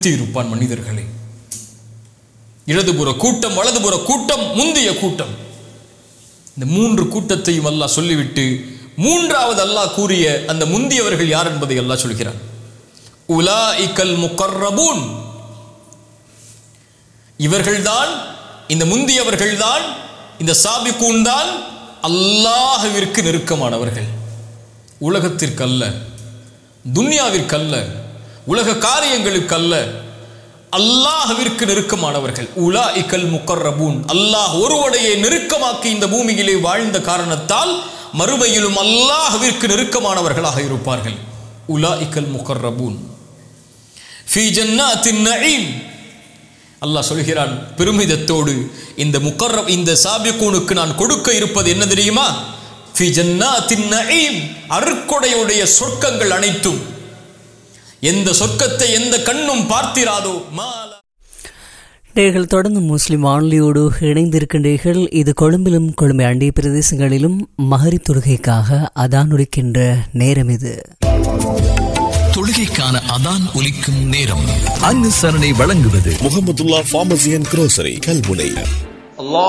இருப்பான் மனிதர்களே இடதுபுற கூட்டம் வலதுபுற கூட்டம் முந்திய கூட்டம் இந்த மூன்று கூட்டத்தையும் அல்லாஹ் சொல்லிவிட்டு மூன்றாவது அல்லாஹ் கூறிய அந்த முந்தியவர்கள் யார் என்பதை அல்லாஹ் சொல்கிறான் உலாஇக்கல் முகர்ரபூன் இவர்கள்தான் இந்த முந்தியவர்கள்தான் இந்த சாபிக்கூன் தான் அல்லாஹ்விற்கு நெருக்கமானவர்கள் உலகத்திற்கல்ல துன்யாவிற்கல்ல உலக காரியங்களுக்கல்ல அல்லாஹ்விற்கு நெருக்கமானவர்கள் உலா இக்கல் முக்கர்ரபூன் அல்லாஹ் ஒருவடையை நெருக்கமாக்கி இந்த பூமியிலே வாழ்ந்த காரணத்தால் மறுமையிலும் அல்லாஹ்விற்கு நெருக்கமானவர்களாக இருப்பார்கள் உலா இக்கல் முக்கர்ரபூன் ஃபி ஜன்னாத்தின் நஈம் அல்லாஹ் சொல்கிறான் பெருமிதத்தோடு இந்த முக்கர்ர இந்த சாபிகூனுக்கு நான் கொடுக்க இருப்பது என்ன தெரியுமா ஃபி ஜன்னாத்தின் நஈம் அருக்கொடையுடைய சொர்க்கங்கள் அனைத்தும் எந்த சொர்க்கத்தை எந்த கண்ணும் பார்த்திராதோ மாலா நேர்கள் தொடர்ந்து முஸ்லிம் வானொலியோடு இணைந்திருக்கின்றீர்கள் இது கொழும்பிலும் கொழும்பை அண்டிய பிரதேசங்களிலும் மகரி தொழுகைக்காக அதான் உடிக்கின்ற நேரம் இது தொழுகைக்கான அதான் ஒலிக்கும் நேரம் அனுசரணை வழங்குவது Muhammadullah pharmacy and grocery Kalmunai الله